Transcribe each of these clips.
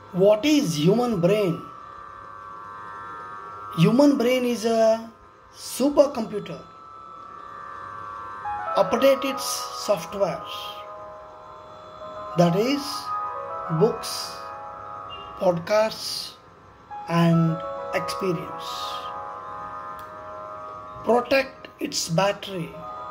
What is human brain? Human brain is a supercomputer. Update its software. That is books, podcasts, and experience. Protect its battery.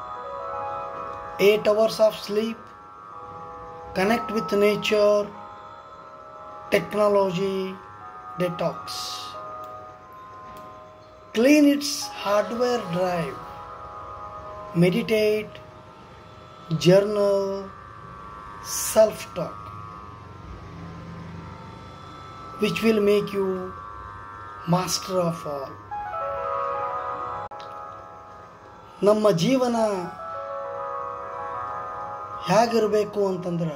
8 hours of sleep. Connect with nature. Technology detox. Clean its hardware drive. Meditate. Journal. Self talk. Which will make you master of all. ನಮ್ಮ ಜೀವನ ಹೇಗಿರಬೇಕು ಅಂತಂದ್ರೆ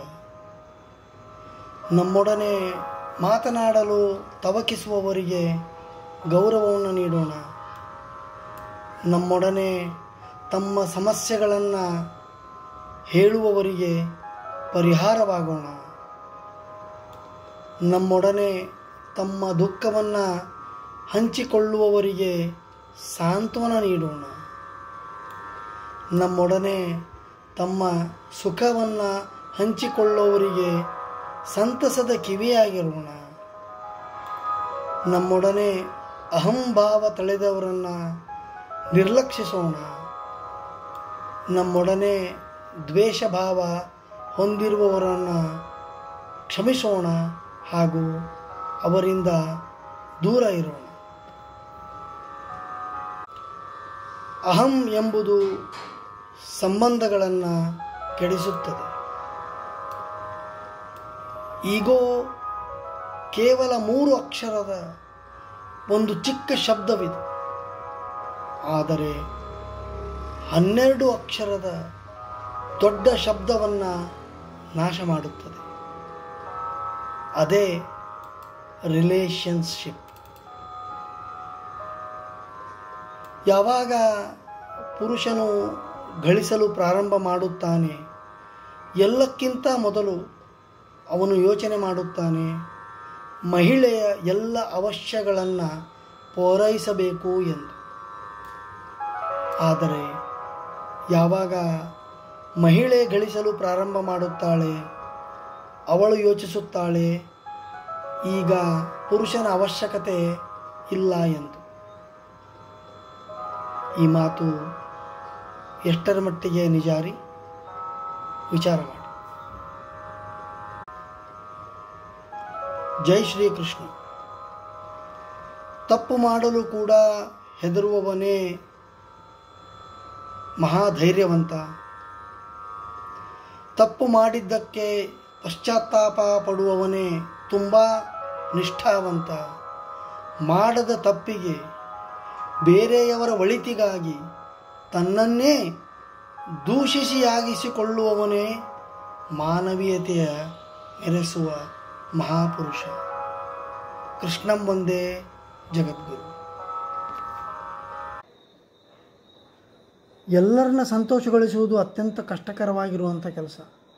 ನಮ್ಮೊಡನೆ ಮಾತನಾಡಲು ತವಕಿಸುವವರಿಗೆ ಗೌರವವನ್ನು ನೀಡೋಣ ನಮ್ಮೊಡನೆ ತಮ್ಮ ಸಮಸ್ಯೆಗಳನ್ನು ಹೇಳುವವರಿಗೆ ಪರಿಹಾರವಾಗೋಣ ನಮ್ಮೊಡನೆ ತಮ್ಮ ದುಃಖವನ್ನು ಹಂಚಿಕೊಳ್ಳುವವರಿಗೆ ಸಾಂತ್ವನ ನೀಡೋಣ ನಮ್ಮೊಡನೆ ತಮ್ಮ ಸುಖವನ್ನು ಹಂಚಿಕೊಳ್ಳುವವರಿಗೆ ಸಂತಸದ ಕಿವಿಯಾಗಿರೋಣ ನಮ್ಮೊಡನೆ ಅಹಂಭಾವ ತಳೆದವರನ್ನು ನಿರ್ಲಕ್ಷಿಸೋಣ ನಮ್ಮೊಡನೆ ದ್ವೇಷ ಭಾವ ಹೊಂದಿರುವವರನ್ನು ಕ್ಷಮಿಸೋಣ ಹಾಗೂ ಅವರಿಂದ ದೂರ ಇರೋಣ ಅಹಂ ಎಂಬುದು ಸಂಬಂಧಗಳನ್ನು ಕೆಡಿಸುತ್ತದೆ ಈಗೋ ಕೇವಲ ಮೂರು ಅಕ್ಷರದ ಒಂದು ಚಿಕ್ಕ ಶಬ್ದವಿದೆ ಆದರೆ ಹನ್ನೆರಡು ಅಕ್ಷರದ ದೊಡ್ಡ ಶಬ್ದವನ್ನು ನಾಶ ಮಾಡುತ್ತದೆ ಅದೇ ರಿಲೇಷನ್ಶಿಪ್ ಯಾವಾಗ ಪುರುಷನು ಗಳಿಸಲು ಪ್ರಾರಂಭ ಮಾಡುತ್ತಾನೆ ಎಲ್ಲಕ್ಕಿಂತ ಮೊದಲು ಅವನು ಯೋಚನೆ ಮಾಡುತ್ತಾನೆ ಮಹಿಳೆಯ ಎಲ್ಲ ಅವಶ್ಯಗಳನ್ನು ಪೂರೈಸಬೇಕು ಎಂದು ಆದರೆ ಯಾವಾಗ ಮಹಿಳೆ ಗಳಿಸಲು ಪ್ರಾರಂಭ ಮಾಡುತ್ತಾಳೆ ಅವಳು ಯೋಚಿಸುತ್ತಾಳೆ ಈಗ ಪುರುಷನ ಅವಶ್ಯಕತೆ ಇಲ್ಲ ಎಂದು ಈ ಮಾತು ಎಷ್ಟರ ಮಟ್ಟಿಗೆ ನಿಜಾರಿ ವಿಚಾರ ಮಾಡಿ ಜೈ ಶ್ರೀಕೃಷ್ಣ ತಪ್ಪು ಮಾಡಲು ಕೂಡ ಹೆದರುವವನೇ ಮಹಾಧೈರ್ಯವಂತ ತಪ್ಪು ಮಾಡಿದ್ದಕ್ಕೆ ಪಶ್ಚಾತ್ತಾಪ ಪಡುವವನೇ ತುಂಬ ನಿಷ್ಠಾವಂತ ಮಾಡದ ತಪ್ಪಿಗೆ ಬೇರೆಯವರ ಒಳಿತಿಗಾಗಿ ತನ್ನನ್ನೇ ದೂಷಿಸಿಯಾಗಿಸಿಕೊಳ್ಳುವವನೇ ಮಾನವೀಯತೆಯ ಮೆರೆಸುವ ಮಹಾಪುರುಷ ಕೃಷ್ಣಂ ಒಂದೇ ಜಗದ್ಗುರು ಎಲ್ಲರನ್ನ ಸಂತೋಷಗೊಳಿಸುವುದು ಅತ್ಯಂತ ಕಷ್ಟಕರವಾಗಿರುವಂಥ ಕೆಲಸ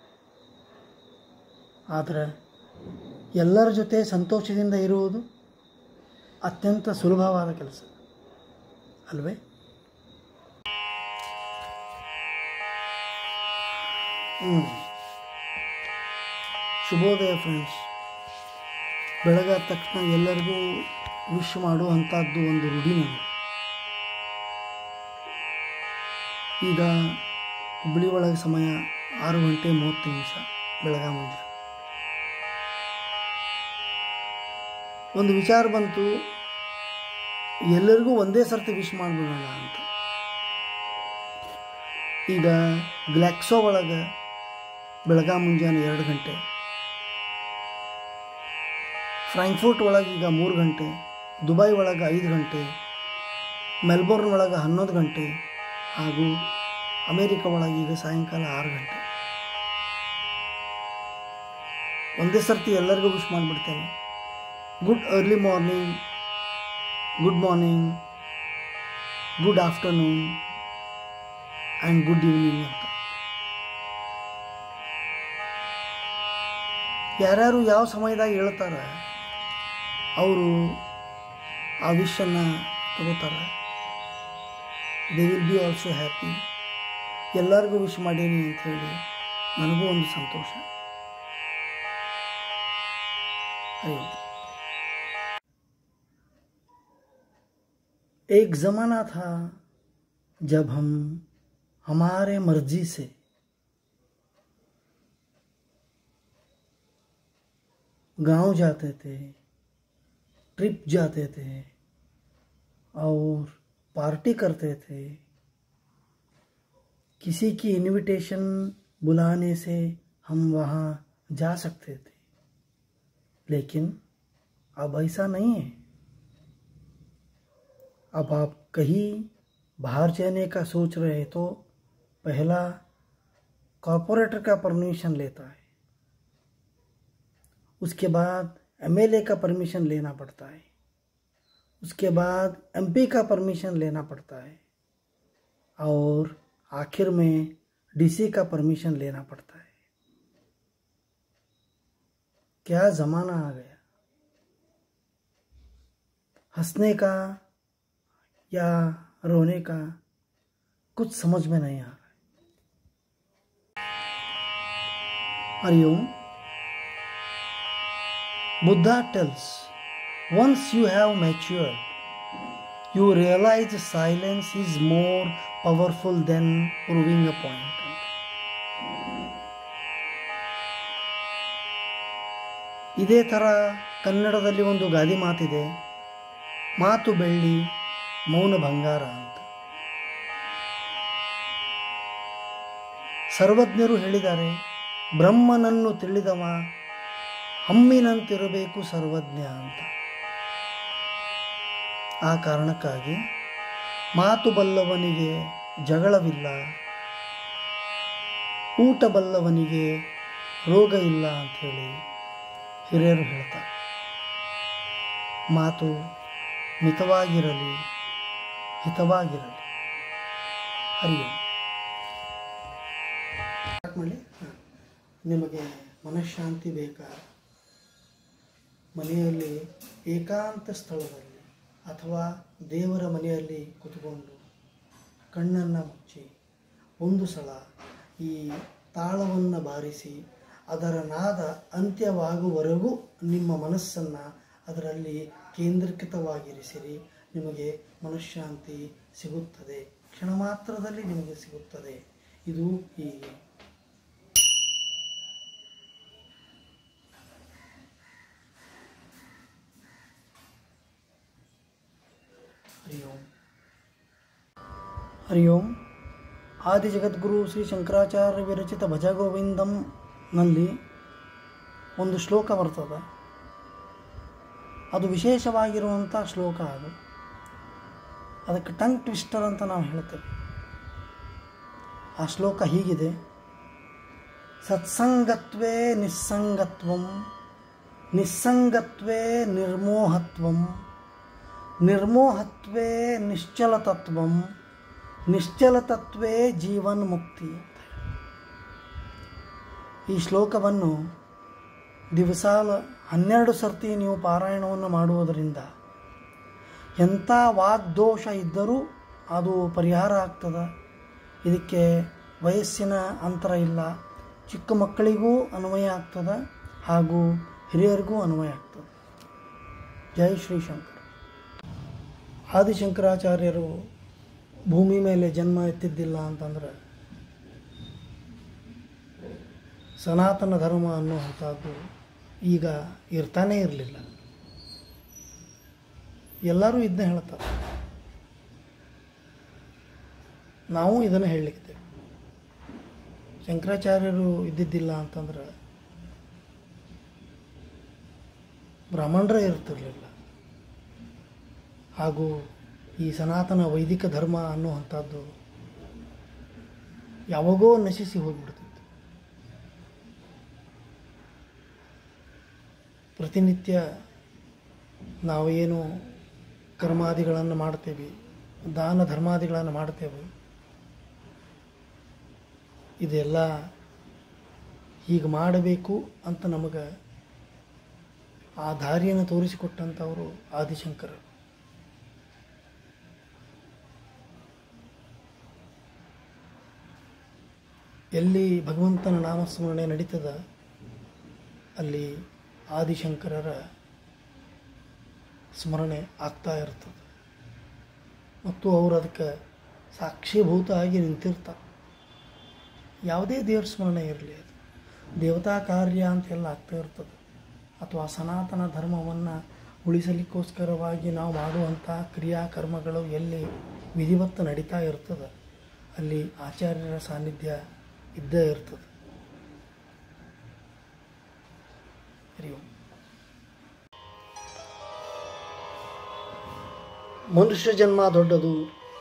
ಆದರೆ ಎಲ್ಲರ ಜೊತೆ ಸಂತೋಷದಿಂದ ಇರುವುದು ಅತ್ಯಂತ ಸುಲಭವಾದ ಕೆಲಸ ಅಲ್ವೇ ಹ್ಞೂ ಶುಭೋದಯ ಫ್ರೆಂಡ್ಸ್ ಬೆಳಗಾದ ತಕ್ಷಣ ಎಲ್ಲರಿಗೂ ವಿಶ್ ಮಾಡುವಂಥದ್ದು ಒಂದು ರೂಢಿ ನನಗೆ ಈಗ ಹುಬ್ಬಳ್ಳಿ ಒಳಗೆ ಸಮಯ ಆರು ಗಂಟೆ ಮೂವತ್ತು ನಿಮಿಷ ಬೆಳಗ ಮುಂಜಾನೆ ಒಂದು ವಿಚಾರ ಬಂತು ಎಲ್ಲರಿಗೂ ಒಂದೇ ಸರ್ತಿ ವಿಶ್ ಮಾಡಿಬಿಡೋಣ ಅಂತ ಈಗ ಗ್ಲ್ಯಾಕ್ಸೋ ಒಳಗೆ ಬೆಳಗ್ಗೆ ಮುಂಜಾನೆ ಎರಡು ಗಂಟೆ ಫ್ರಾಂಕ್ಫರ್ಟ್ ಒಳಗೆ ಈಗ ಮೂರು ಗಂಟೆ ದುಬೈ ಒಳಗೆ ಐದು ಗಂಟೆ ಮೆಲ್ಬೋರ್ನ್ ಒಳಗೆ ಹನ್ನೊಂದು ಗಂಟೆ ಹಾಗೂ ಅಮೇರಿಕ ಒಳಗೆ ಈಗ ಸಾಯಂಕಾಲ ಆರು ಗಂಟೆ ಒಂದೇ ಸರ್ತಿ ಎಲ್ಲರಿಗೂ ವಿಶ್ ಮಾಡಿಬಿಡ್ತೇನೆ good early morning good morning good afternoon and good evening ಅಂತ ಯಾರ್ಯಾರು ಯಾವ ಸಮಯದಾಗ ಹೇಳ್ತಾರೆ ಅವರು ಆ ವಿಷನ್ನು ತಗೋತಾರೆ they will be also happy ಎಲ್ಲರಿಗೂ ವಿಶ್ ಮಾಡೀನಿ ಅಂಥೇಳಿ ನನಗೂ ಒಂದು ಸಂತೋಷ ಅಯ್ಯೋ एक ज़माना था जब हम हमारे मर्जी से गांव जाते थे ट्रिप जाते थे और पार्टी करते थे किसी की इनविटेशन बुलाने से हम वहाँ जा सकते थे लेकिन अब ऐसा नहीं है अब आप कहीं बाहर जाने का सोच रहे तो पहला कॉरपोरेटर का परमिशन लेता है उसके बाद एमएलए का परमिशन लेना पड़ता है उसके बाद एमपी का परमिशन लेना पड़ता है और आखिर में डीसी का परमिशन लेना पड़ता है क्या ज़माना आ गया हंसने का या रोने का कुछ समझ में नहीं आ रहा है Hariom Buddha tales once you have matured you realize silence is more powerful than proving a point ಇದೇ ಥರ ಕನ್ನಡದಲ್ಲಿ ಒಂದು ಗಾದಿ ಮಾತಿದೆ ಮಾತು ಬೆಳ್ಳಿ ಮೌನ ಬಂಗಾರ ಅಂತ ಸರ್ವಜ್ಞರು ಹೇಳಿದ್ದಾರೆ ಬ್ರಹ್ಮನನ್ನು ತಿಳಿದವ ಹಮ್ಮಿನಂತಿರಬೇಕು ಸರ್ವಜ್ಞ ಅಂತ ಆ ಕಾರಣಕ್ಕಾಗಿ ಮಾತು ಬಲ್ಲವನಿಗೆ ಜಗಳವಿಲ್ಲ ಊಟ ಬಲ್ಲವನಿಗೆ ರೋಗ ಇಲ್ಲ ಅಂಥೇಳಿ ಹಿರಿಯರು ಹೇಳ್ತಾರೆ ಮಾತು ಮಿತವಾಗಿರಲಿ ಹಿತವಾಗಿರಲಿ ಹರಿಯೋ ಮಾಡಿ ನಿಮಗೆ ಮನಃಶಾಂತಿ ಬೇಕಾ ಮನೆಯಲ್ಲಿ ಏಕಾಂತ ಸ್ಥಳದಲ್ಲಿ ಅಥವಾ ದೇವರ ಮನೆಯಲ್ಲಿ ಕುತ್ಕೊಂಡು ಕಣ್ಣನ್ನು ಮುಚ್ಚಿ ಒಂದು ಸಲ ಈ ತಾಳವನ್ನು ಬಾರಿಸಿ ಅದರ ನಾದ ಅಂತ್ಯವಾಗುವವರೆಗೂ ನಿಮ್ಮ ಮನಸ್ಸನ್ನು ಅದರಲ್ಲಿ ಕೇಂದ್ರೀಕೃತವಾಗಿರಿಸಿರಿ ನಿಮಗೆ ಮನಃಶಾಂತಿ ಸಿಗುತ್ತದೆ ಕ್ಷಣ ಮಾತ್ರದಲ್ಲಿ ನಿಮಗೆ ಸಿಗುತ್ತದೆ ಇದು ಹೀಗೆ ಹರಿ ಓಂ ಹರಿ ಓಂ ಆದಿ ಜಗದ್ಗುರು ಶ್ರೀ ಶಂಕರಾಚಾರ್ಯ ವಿರಚಿತ ಭಜ ಗೋವಿಂದಂನಲ್ಲಿ ಒಂದು ಶ್ಲೋಕ ಬರ್ತದೆ ಅದು ವಿಶೇಷವಾಗಿರುವಂಥ ಶ್ಲೋಕ ಅದು ಅದಕ್ಕೆ ಟಂಗ್ ಟ್ವಿಸ್ಟರ್ ಅಂತ ನಾವು ಹೇಳ್ತೇವೆ ಆ ಶ್ಲೋಕ ಹೀಗಿದೆ ಸತ್ಸಂಗತ್ವೇ ನಿಸ್ಸಂಗತ್ವಂ ನಿಸ್ಸಂಗತ್ವೇ ನಿರ್ಮೋಹತ್ವಂ ನಿರ್ಮೋಹತ್ವೇ ನಿಶ್ಚಲತತ್ವಂ ನಿಶ್ಚಲತತ್ವೇ ಜೀವನ್ ಮುಕ್ತಿ ಅಂತ ಈ ಶ್ಲೋಕವನ್ನು ದಿವಸಾಲ ಹನ್ನೆರಡು ಸರ್ತಿ ನೀವು ಪಾರಾಯಣವನ್ನು ಮಾಡುವುದರಿಂದ ಎಂಥ ವಾಗ್ದೋಷ ಇದ್ದರೂ ಅದು ಪರಿಹಾರ ಆಗ್ತದೆ ಇದಕ್ಕೆ ವಯಸ್ಸಿನ ಅಂತರ ಇಲ್ಲ ಚಿಕ್ಕ ಮಕ್ಕಳಿಗೂ ಅನ್ವಯ ಆಗ್ತದೆ ಹಾಗೂ ಹಿರಿಯರಿಗೂ ಅನ್ವಯ ಆಗ್ತದೆ ಜೈ ಶ್ರೀಶಂಕರ್ ಆದಿಶಂಕರಾಚಾರ್ಯರು ಭೂಮಿ ಮೇಲೆ ಜನ್ಮ ಎತ್ತಿದ್ದಿಲ್ಲ ಅಂತಂದ್ರೆ ಸನಾತನ ಧರ್ಮ ಅನ್ನುವಂಥದ್ದು ಈಗ ಇರ್ತಾನೇ ಇರಲಿಲ್ಲ ಎಲ್ಲರೂ ಇದನ್ನೇ ಹೇಳ್ತಾರೆ ನಾವು ಇದನ್ನು ಹೇಳಲಿಕ್ಕಿದ್ದೇವೆ ಶಂಕರಾಚಾರ್ಯರು ಇದ್ದಿದ್ದಿಲ್ಲ ಅಂತಂದ್ರೆ ಬ್ರಾಹ್ಮಣರೇ ಇರ್ತಿರಲಿಲ್ಲ ಹಾಗೂ ಈ ಸನಾತನ ವೈದಿಕ ಧರ್ಮ ಅನ್ನುವಂಥದ್ದು ಯಾವಾಗೋ ನಶಿಸಿ ಹೋಗಿಬಿಡ್ತಿತ್ತು ಪ್ರತಿನಿತ್ಯ ನಾವೇನು ಕರ್ಮಾದಿಗಳನ್ನು ಮಾಡ್ತೇವೆ ದಾನ ಧರ್ಮಾದಿಗಳನ್ನು ಮಾಡ್ತೇವೆ ಇದೆಲ್ಲ ಹೀಗೆ ಮಾಡಬೇಕು ಅಂತ ನಮಗೆ ಆ ದಾರಿಯನ್ನು ತೋರಿಸಿಕೊಟ್ಟಂಥವರು ಆದಿಶಂಕರರು ಎಲ್ಲಿ ಭಗವಂತನ ನಾಮಸ್ಮರಣೆ ನಡೀತದ ಅಲ್ಲಿ ಆದಿಶಂಕರರ ಸ್ಮರಣೆ ಆಗ್ತಾ ಇರ್ತದೆ ಮತ್ತು ಅವರು ಅದಕ್ಕೆ ಸಾಕ್ಷೀಭೂತ ಆಗಿ ನಿಂತಿರ್ತಾರೆ ಯಾವುದೇ ದೇವ್ರ ಸ್ಮರಣೆ ಇರಲಿ ಅದು ದೇವತಾ ಕಾರ್ಯ ಅಂತೆಲ್ಲ ಆಗ್ತಾ ಇರ್ತದೆ ಅಥವಾ ಸನಾತನ ಧರ್ಮವನ್ನು ಉಳಿಸಲಿಕ್ಕೋಸ್ಕರವಾಗಿ ನಾವು ಮಾಡುವಂಥ ಕ್ರಿಯಾಕರ್ಮಗಳು ಎಲ್ಲಿ ವಿಧಿವತ್ತ ನಡೀತಾ ಇರ್ತದೆ ಅಲ್ಲಿ ಆಚಾರ್ಯರ ಸಾನ್ನಿಧ್ಯ ಇದ್ದೇ ಇರ್ತದೆ ಹರಿ ಓಂ ಮನುಷ್ಯ ಜನ್ಮ ದೊಡ್ಡದು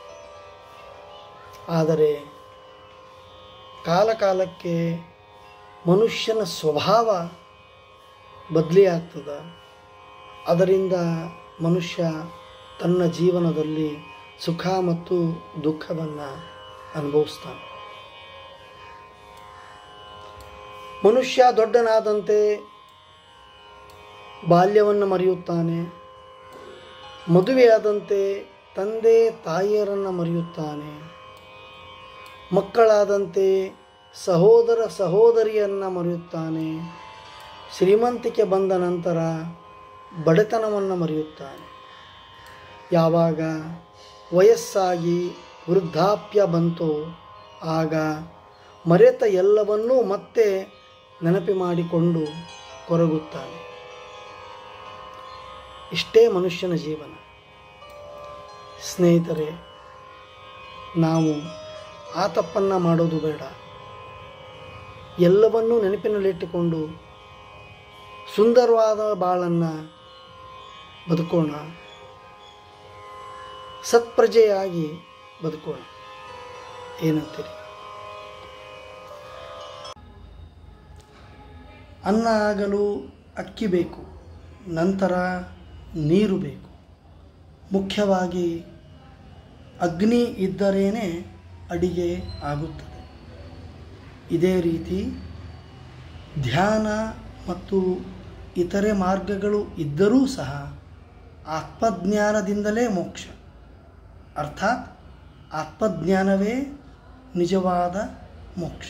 ಆದರೆ ಕಾಲ ಕಾಲಕ್ಕೆ ಮನುಷ್ಯನ ಸ್ವಭಾವ ಬದಲಿ ಆಗ್ತದೆ ಅದರಿಂದ ಮನುಷ್ಯ ತನ್ನ ಜೀವನದಲ್ಲಿ ಸುಖ ಮತ್ತು ದುಃಖವನ್ನು ಅನುಭವಿಸ್ತಾನೆ ಮನುಷ್ಯ ದೊಡ್ಡನಾದಂತೆ ಬಾಲ್ಯವನ್ನು ಮರೆಯುತ್ತಾನೆ ಮದುವೆಯಾದಂತೆ ತಂದೆ ತಾಯಿಯರನ್ನು ಮರೆಯುತ್ತಾನೆ ಮಕ್ಕಳಾದಂತೆ ಸಹೋದರ ಸಹೋದರಿಯನ್ನು ಮರೆಯುತ್ತಾನೆ ಶ್ರೀಮಂತಿಕೆ ಬಂದ ನಂತರ ಬಡತನವನ್ನು ಮರೆಯುತ್ತಾನೆ ಯಾವಾಗ ವಯಸ್ಸಾಗಿ ವೃದ್ಧಾಪ್ಯ ಬಂತೋ ಆಗ ಮರೆತ ಎಲ್ಲವನ್ನೂ ಮತ್ತೆ ನೆನಪು ಮಾಡಿಕೊಂಡು ಕೊರಗುತ್ತಾನೆ ಇಷ್ಟೇ ಮನುಷ್ಯನ ಜೀವನ ಸ್ನೇಹಿತರೆ ನಾವು ಆ ತಪ್ಪನ್ನು ಮಾಡೋದು ಬೇಡ ಎಲ್ಲವನ್ನೂ ನೆನಪಿನಲ್ಲಿಟ್ಟುಕೊಂಡು ಸುಂದರವಾದ ಬಾಳನ್ನು ಬದುಕೋಣ ಸತ್ಪ್ರಜೆಯಾಗಿ ಬದುಕೋಣ ಏನಂತೀರಿ ಅನ್ನ ಆಗಲು ಅಕ್ಕಿ ಬೇಕು ನಂತರ ನೀರು ಬೇಕು ಮುಖ್ಯವಾಗಿ ಅಗ್ನಿ ಇದ್ದರೇನೆ ಅಡಿಗೆ ಆಗುತ್ತದೆ ಇದೇ ರೀತಿ ಧ್ಯಾನ ಮತ್ತು ಇತರೆ ಮಾರ್ಗಗಳು ಇದ್ದರೂ ಸಹ ಆತ್ಮಜ್ಞಾನದಿಂದಲೇ ಮೋಕ್ಷ ಅರ್ಥಾತ್ ಆತ್ಮಜ್ಞಾನವೇ ನಿಜವಾದ ಮೋಕ್ಷ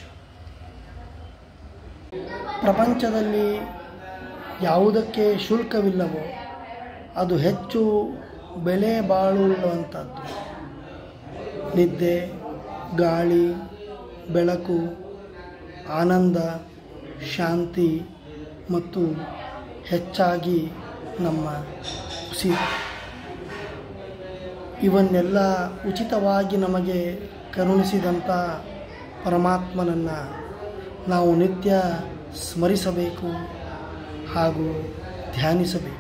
ಪ್ರಪಂಚದಲ್ಲಿ ಯಾವುದಕ್ಕೆ ಶುಲ್ಕವಿಲ್ಲವೋ ಅದು ಹೆಚ್ಚು ಬೆಲೆ ಬಾಳುವಂಥದ್ದು ನಿದ್ದೆ ಗಾಳಿ ಬೆಳಕು ಆನಂದ ಶಾಂತಿ ಮತ್ತು ಹೆಚ್ಚಾಗಿ ನಮ್ಮ ಉಸಿರು ಇವನ್ನೆಲ್ಲ ಉಚಿತವಾಗಿ ನಮಗೆ ಕರುಣಿಸಿದಂಥ ಪರಮಾತ್ಮನನ್ನು ನಾವು ನಿತ್ಯ ಸ್ಮರಿಸಬೇಕು ಹಾಗೂ ಧ್ಯಾನಿಸಬೇಕು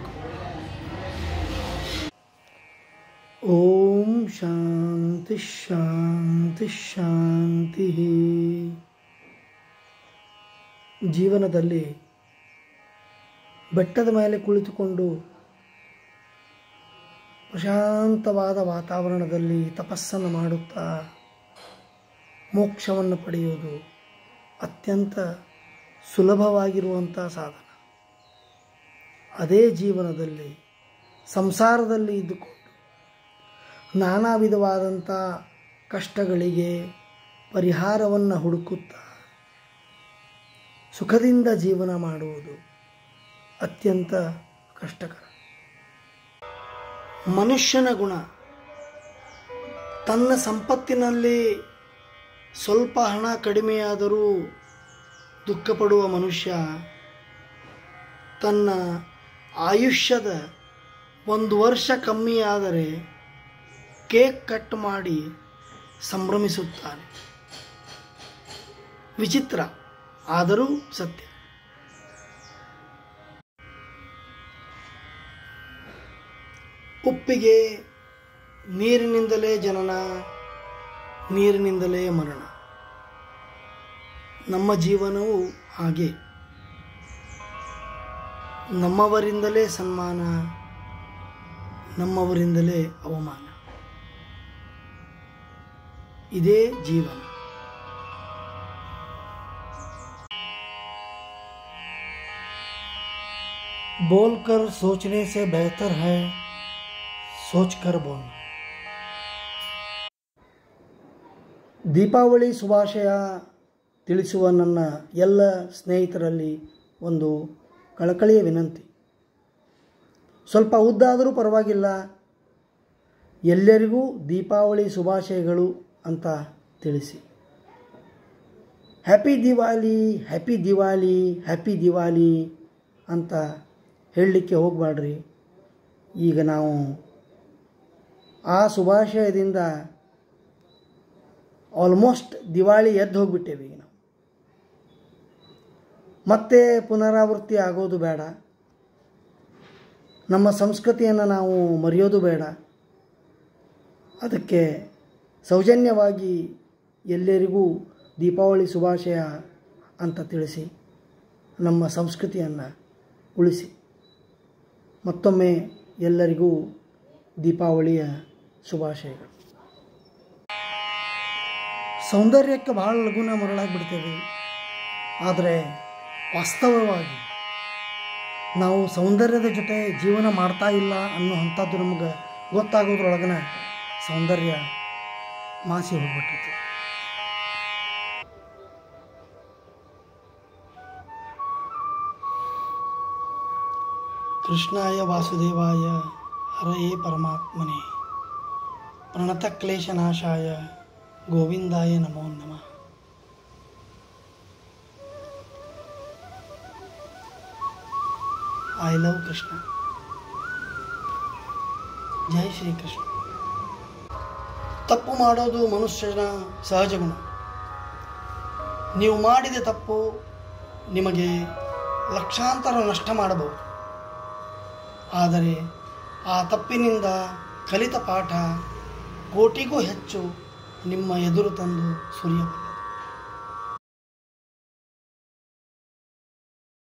ಓಂ ಶಾಂತಿ ಶಾಂತಿ ಶಾಂತಿ ಜೀವನದಲ್ಲಿ ಬೆಟ್ಟದ ಮೇಲೆ ಕುಳಿತುಕೊಂಡು ಪ್ರಶಾಂತವಾದ ವಾತಾವರಣದಲ್ಲಿ ತಪಸ್ಸನ್ನು ಮಾಡುತ್ತಾ ಮೋಕ್ಷವನ್ನು ಪಡೆಯುವುದು ಅತ್ಯಂತ ಸುಲಭವಾಗಿರುವಂಥ ಸಾಧನ ಅದೇ ಜೀವನದಲ್ಲಿ ಸಂಸಾರದಲ್ಲಿ ಇದ್ದುಕೊಂಡು ನಾನಾ ವಿಧವಾದಂಥ ಕಷ್ಟಗಳಿಗೆ ಪರಿಹಾರವನ್ನು ಹುಡುಕುತ್ತಾ ಸುಖದಿಂದ ಜೀವನ ಮಾಡುವುದು ಅತ್ಯಂತ ಕಷ್ಟಕರ ಮನುಷ್ಯನ ಗುಣ ತನ್ನ ಸಂಪತ್ತಿನಲ್ಲಿ ಸ್ವಲ್ಪ ಹಣ ಕಡಿಮೆಯಾದರೂ ದುಃಖಪಡುವ ಮನುಷ್ಯ ತನ್ನ ಆಯುಷ್ಯದ ಒಂದು ವರ್ಷ ಕಮ್ಮಿಯಾದರೆ ಕೇಕ್ ಕಟ್ ಮಾಡಿ ಸಂಭ್ರಮಿಸುತ್ತಾನೆ ವಿಚಿತ್ರ ಆದರೂ ಸತ್ಯ ಉಪ್ಪಿಗೆ ನೀರಿನಿಂದಲೇ ಜನನ ನೀರಿನಿಂದಲೇ ಮರಣ ನಮ್ಮ ಜೀವನವು ಹಾಗೆ ನಮ್ಮವರಿಂದಲೇ ಸನ್ಮಾನ ನಮ್ಮವರಿಂದಲೇ ಅವಮಾನ ಇದೇ ಜೀವನ बोलकर सोचने से बेहतर है सोच कर बोलना ದೀಪಾವಳಿ ಶುಭಾಶಯ ತಿಳಿಸುವ ನನ್ನ ಎಲ್ಲ ಸ್ನೇಹಿತರಲ್ಲಿ ಒಂದು ಕಳಕಳಿಯ ವಿನಂತಿ ಸ್ವಲ್ಪ ಉದ್ದಾದರೂ ಪರವಾಗಿಲ್ಲ ಎಲ್ಲರಿಗೂ ದೀಪಾವಳಿ ಶುಭಾಶಯಗಳು ಅಂತ ತಿಳಿಸಿ happy Diwali happy Diwali happy Diwali ಅಂತ ಹೇಳಲಿಕ್ಕೆ ಹೋಗಬೇಡ್ರಿ ಈಗ ನಾವು ಆ ಶುಭಾಶಯದಿಂದ ಆಲ್ಮೋಸ್ಟ್ ದಿವಾಳಿ ಎದ್ದು ಹೋಗ್ಬಿಟ್ಟೇವೆ ಈಗ ನಾವು ಮತ್ತೆ ಪುನರಾವೃತ್ತಿ ಆಗೋದು ಬೇಡ ನಮ್ಮ ಸಂಸ್ಕೃತಿಯನ್ನು ನಾವು ಮರೆಯೋದು ಬೇಡ ಅದಕ್ಕೆ ಸೌಜನ್ಯವಾಗಿ ಎಲ್ಲರಿಗೂ ದೀಪಾವಳಿ ಶುಭಾಶಯ ಅಂತ ತಿಳಿಸಿ ನಮ್ಮ ಸಂಸ್ಕೃತಿಯನ್ನು ಉಳಿಸಿ ಮತ್ತೊಮ್ಮೆ ಎಲ್ಲರಿಗೂ ದೀಪಾವಳಿಯ ಶುಭಾಶಯಗಳು ಸೌಂದರ್ಯಕ್ಕೆ ಭಾಳ ಲಘುನ ಮರಳಾಗ್ಬಿಡ್ತೇವೆ ಆದರೆ ವಾಸ್ತವವಾಗಿ ನಾವು ಸೌಂದರ್ಯದ ಜೊತೆ ಜೀವನ ಮಾಡ್ತಾ ಇಲ್ಲ ಅನ್ನೋ ಅಂಥದ್ದು ನಮಗೆ ಗೊತ್ತಾಗೋದ್ರೊಳಗನ ಸೌಂದರ್ಯ ಮಾಸಿ ಹೋಗ್ಬಿಟ್ಟಿತ್ತು ಕೃಷ್ಣಾಯ ವಾಸುದೇವಾಯ ಹರಯೇ ಪರಮಾತ್ಮನೇ ಪ್ರಣತಕ್ಲೇಶನಾಶಾಯ ಗೋವಿಂದಾಯ ನಮೋ ನಮಃ ಐ ಲವ್ ಕೃಷ್ಣ ಜೈ ಶ್ರೀಕೃಷ್ಣ ತಪ್ಪು ಮಾಡೋದು ಮನುಷ್ಯನ ಸಹಜ ಗುಣ ನೀವು ಮಾಡಿದ ತಪ್ಪು ನಿಮಗೆ ಲಕ್ಷಾಂತರ ನಷ್ಟ ಮಾಡಬಹುದು ಆದರೆ ಆ ತಪ್ಪಿನಿಂದ ಕಲಿತ ಪಾಠ ಕೋಟಿಗೂ ಹೆಚ್ಚು ನಿಮ್ಮ ಎದುರು ತಂದು ಸುರಿಯಬಲ್ಲದು